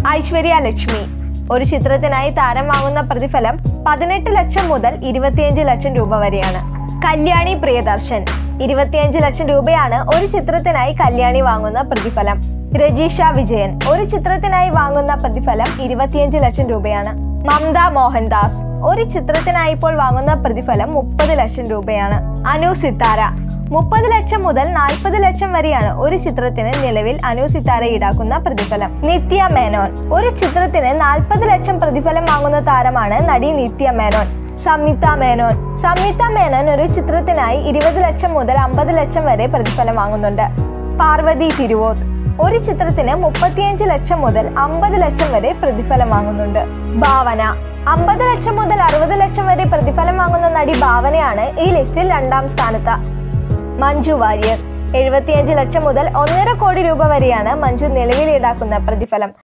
ഐശ്വര്യ ലക്ഷ്മി ഒരു ചിത്രത്തിനായി താരം വാങ്ങുന്ന പ്രതിഫലം പതിനെട്ട് ലക്ഷം മുതൽ ഇരുപത്തിയഞ്ച് ലക്ഷം രൂപ വരെയാണ് കല്യാണി പ്രിയദർശൻ ഇരുപത്തിയഞ്ച് ലക്ഷം രൂപയാണ് ഒരു ചിത്രത്തിനായി കല്യാണി വാങ്ങുന്ന പ്രതിഫലം രജീഷ വിജയൻ ഒരു ചിത്രത്തിനായി വാങ്ങുന്ന പ്രതിഫലം ഇരുപത്തിയഞ്ച് ലക്ഷം രൂപയാണ് മമത മോഹൻദാസ് ഒരു ചിത്രത്തിനായി ഇപ്പോൾ വാങ്ങുന്ന പ്രതിഫലം മുപ്പത് ലക്ഷം രൂപയാണ് അനു സിത്താര മുപ്പത് ലക്ഷം മുതൽ നാൽപ്പത് ലക്ഷം വരെയാണ് ഒരു ചിത്രത്തിന് നിലവിൽ അനു സിത്താര ഈടാക്കുന്ന പ്രതിഫലം നിത്യ മേനോൻ ഒരു ചിത്രത്തിന് നാൽപ്പത് ലക്ഷം പ്രതിഫലം വാങ്ങുന്ന താരമാണ് നടി നിത്യ മേനോൻ സംയുക്ത മേനോൻ സംയുക്ത മേനോൻ ഒരു ചിത്രത്തിനായി ഇരുപത് ലക്ഷം മുതൽ അമ്പത് ലക്ഷം വരെ പ്രതിഫലം വാങ്ങുന്നുണ്ട് പാർവതി തിരുവോത്ത് ഒരു ചിത്രത്തിന് മുപ്പത്തിയഞ്ച് ലക്ഷം മുതൽ അമ്പത് ലക്ഷം വരെ പ്രതിഫലം വാങ്ങുന്നുണ്ട് ഭാവന അമ്പത് ലക്ഷം മുതൽ അറുപത് ലക്ഷം വരെ പ്രതിഫലം വാങ്ങുന്ന നടി ഭാവനയാണ് ഈ ലിസ്റ്റിൽ രണ്ടാം സ്ഥാനത്ത് മഞ്ജു വാര്യർ എഴുപത്തിയഞ്ച് ലക്ഷം മുതൽ ഒന്നര കോടി രൂപ വരെയാണ് മഞ്ജു നിലവിൽ ഈടാക്കുന്ന പ്രതിഫലം